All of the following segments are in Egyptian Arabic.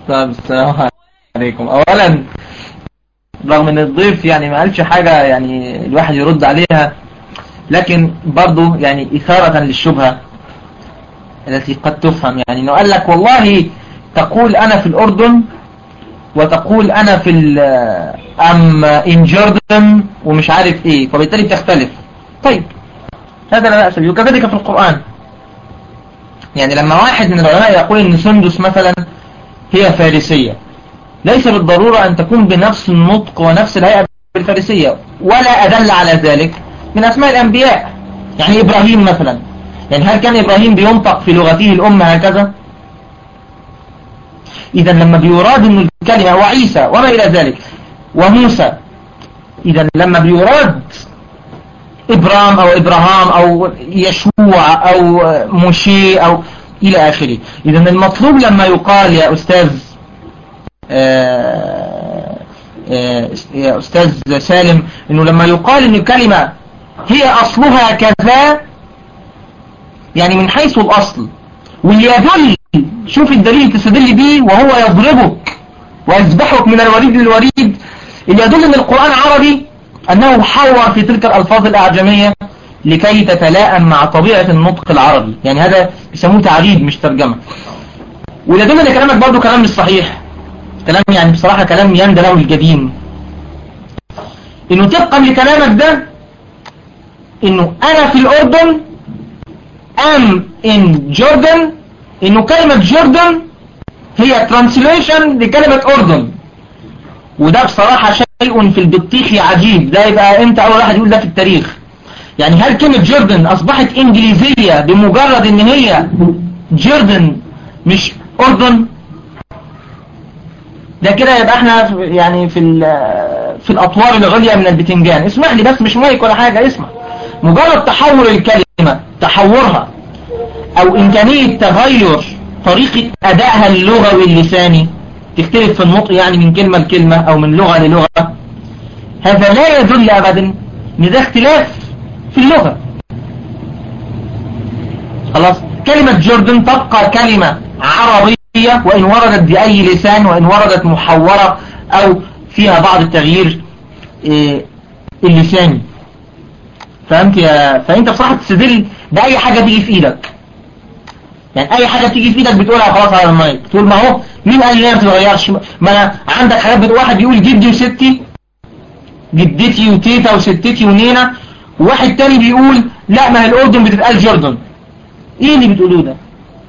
طب السلام عليكم اولا رغم ان الضيف يعني ما قالش حاجة يعني الواحد يرد عليها لكن برضو يعني اثارة للشبهة التي قد تفهم يعني انه قال لك والله تقول انا في الاردن وتقول انا في ام ان جوردن ومش عارف ايه فبالتالي بتختلف طيب هذا لا بأس به وكذلك في القرآن يعني لما واحد من العلماء يقول ان سندس مثلا هي فارسية ليس بالضرورة ان تكون بنفس النطق ونفس الهيئة بالفارسية ولا ادل على ذلك من اسماء الانبياء يعني ابراهيم مثلا يعني هل كان ابراهيم بينطق في لغته الام هكذا اذا لما بيراد ان الكلمة وعيسى وما الى ذلك وموسى اذا لما بيراد ابرام او ابراهام او يشوع او مشي او الى اخره اذا المطلوب لما يقال يا استاذ يا استاذ سالم انه لما يقال ان الكلمة هي اصلها كذا يعني من حيث الاصل واللي يدل شوف الدليل تستدل بيه وهو يضربك ويذبحك من الوريد للوريد اللي يدل ان القرآن عربي أنه حور في تلك الألفاظ الأعجمية لكي تتلائم مع طبيعة النطق العربي يعني هذا بيسموه تعريب مش ترجمة ويدل ان كلامك برضو كلام مش صحيح كلام يعني بصراحة كلام يندى له الجبين انه طبقا لكلامك ده انه انا في الاردن ام ان جوردن انه كلمة جوردن هي ترانسليشن لكلمة اردن وده بصراحة شيء في البطيخ عجيب ده يبقى امتى اول واحد يقول ده في التاريخ يعني هل كلمة جوردن اصبحت انجليزية بمجرد ان هي جوردن مش اردن ده كده يبقى احنا يعني في في الاطوار العليا من البتنجان اسمح لي بس مش مايك ولا حاجة اسمع مجرد تحول الكلمة تحورها او امكانية تغير طريقة ادائها اللغوي اللساني تختلف في النطق يعني من كلمة لكلمة او من لغة للغة هذا لا يدل ابدا ان ده اختلاف في اللغة خلاص كلمة جوردن تبقى كلمة عربية وان وردت بأي لسان وان وردت محورة او فيها بعض التغيير إيه اللساني فهمت يا فانت بصراحة تستدل بأي حاجة تيجي في ايدك يعني اي حاجة تيجي في ايدك بتقولها خلاص على المايك تقول ما هو مين قال لي ما بتتغيرش ما انا عندك حاجات بتقول واحد يقول جدي وستي جدتي وتيتا وستتي ونينا وواحد تاني بيقول لا ما هي الاردن بتتقال جوردن ايه اللي بتقولوه ده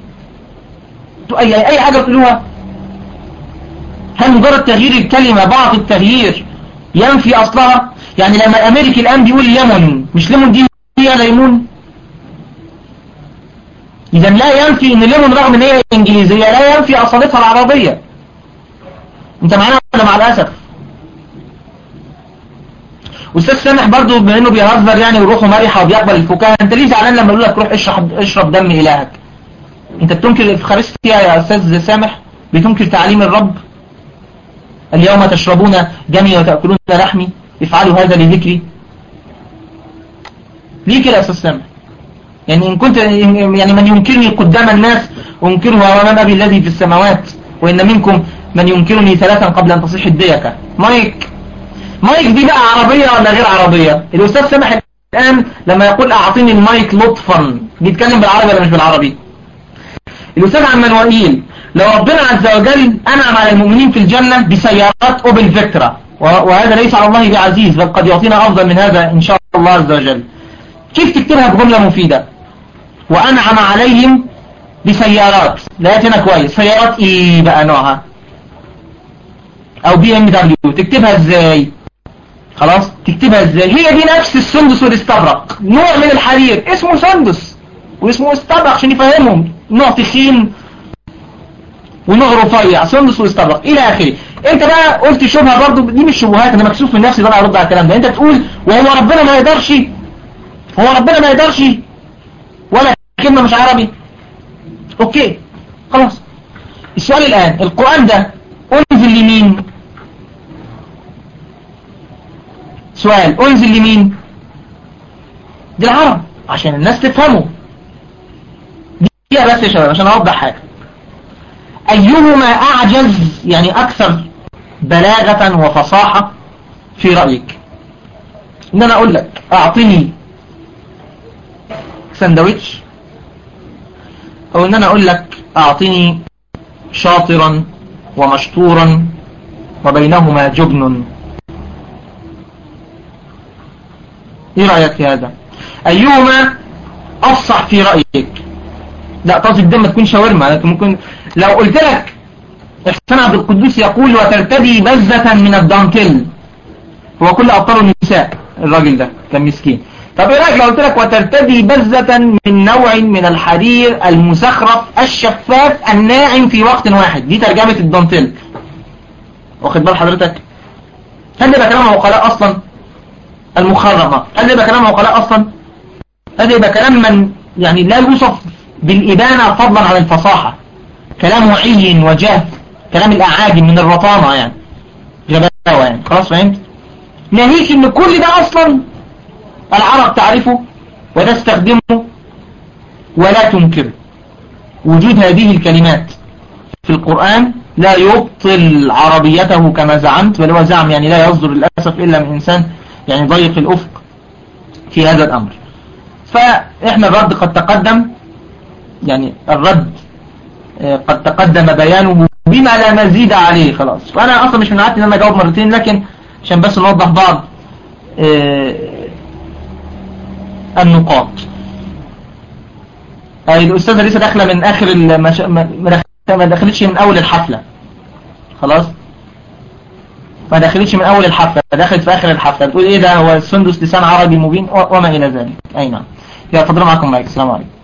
اي اي حاجة بتقولوها هل مجرد تغيير الكلمة بعض التغيير ينفي اصلها يعني لما الامريكي الان بيقول ليمون مش ليمون دي هي ليمون اذا لا ينفي ان ليمون رغم ان هي انجليزية لا ينفي اصالتها العربية انت معانا ولا مع الاسف استاذ سامح برضو بما انه بيهزر يعني وروحه مرحة وبيقبل الفكاهة انت ليه زعلان لما يقول لك روح اشرب اشرب دم الهك انت بتنكر الافخارستيا يا استاذ سامح بتنكر تعليم الرب اليوم تشربون دمي وتأكلون لحمي افعلوا هذا لذكري ليه كده يا استاذ سامح يعني إن كنت يعني من ينكرني قدام الناس أنكره أمام أبي الذي في السماوات وإن منكم من ينكرني ثلاثا قبل أن تصيح الديكة مايك مايك دي بقى عربية ولا غير عربية الأستاذ سامح الآن لما يقول أعطيني المايك لطفا بيتكلم بالعربي ولا مش بالعربي الأستاذ عم منوائيل لو ربنا عز وجل أنعم على المؤمنين في الجنة بسيارات أوبل فيكترا وهذا ليس على الله بعزيز بل قد يعطينا أفضل من هذا إن شاء الله عز وجل كيف تكتبها بجملة مفيدة وأنعم عليهم بسيارات لا يأتينا كويس سيارات إيه بقى نوعها أو بي ام دبليو تكتبها إزاي خلاص تكتبها إزاي هي دي نفس السندس والاستبرق نوع من الحرير اسمه سندس واسمه استبرق عشان يفهمهم نوع تخين ونوع رفيع سندس واستبرق إلى آخره انت بقى قلت شبهة برضو دي مش شبهات انا مكسوف من نفسي بقى ارد على الكلام ده انت تقول وهو ربنا ما يقدرش هو ربنا ما يقدرش ولا كلمة مش عربي اوكي خلاص السؤال الآن القرآن ده انزل لمين سؤال انزل لمين دي العرب عشان الناس تفهمه دي بس يا شباب عشان اوضح حاجة أيهما أعجز يعني أكثر بلاغة وفصاحة في رأيك إن أنا أقول لك أعطني سندويتش أو إن أنا أقول لك أعطني شاطرا ومشطورا وبينهما جبن ايه رأيك في هذا ايهما افصح في رأيك لا تصل ده ما تكون شاورما لكن ممكن لو قلت لك احسان عبد القدوس يقول وترتدي بزة من الدانتيل هو كل ابطال النساء الراجل ده كان مسكين طب ايه رايك لو قلت لك وترتدي بزة من نوع من الحرير المسخرف الشفاف الناعم في وقت واحد دي ترجمة الدانتيل واخد بال حضرتك هل ده كلام عقلاء اصلا المخرمة هل ده كلام عقلاء اصلا هذا يبقى كلام من يعني لا يوصف بالإبانة فضلا عن الفصاحة كلام وعي وجهل كلام الأعاجم من الرطانة يعني غباوة يعني خلاص فهمت ناهيك ان كل ده اصلا العرب تعرفه وتستخدمه ولا تنكره وجود هذه الكلمات في القرآن لا يبطل عربيته كما زعمت بل هو زعم يعني لا يصدر للأسف إلا من إنسان يعني ضيق الأفق في هذا الأمر فإحنا الرد قد تقدم يعني الرد قد تقدم بيانه بما لا مزيد عليه خلاص فأنا أصلا مش من عادتي أن أنا أجاوب مرتين لكن عشان بس نوضح بعض النقاط الأستاذة لسه داخلة من آخر المش... ما دخلتش من أول الحفلة خلاص ما دخلتش من أول الحفلة دخلت في آخر الحفلة بتقول إيه ده هو السندس لسان عربي مبين وما إلى ذلك أي نعم يا فضل معكم مايك السلام عليكم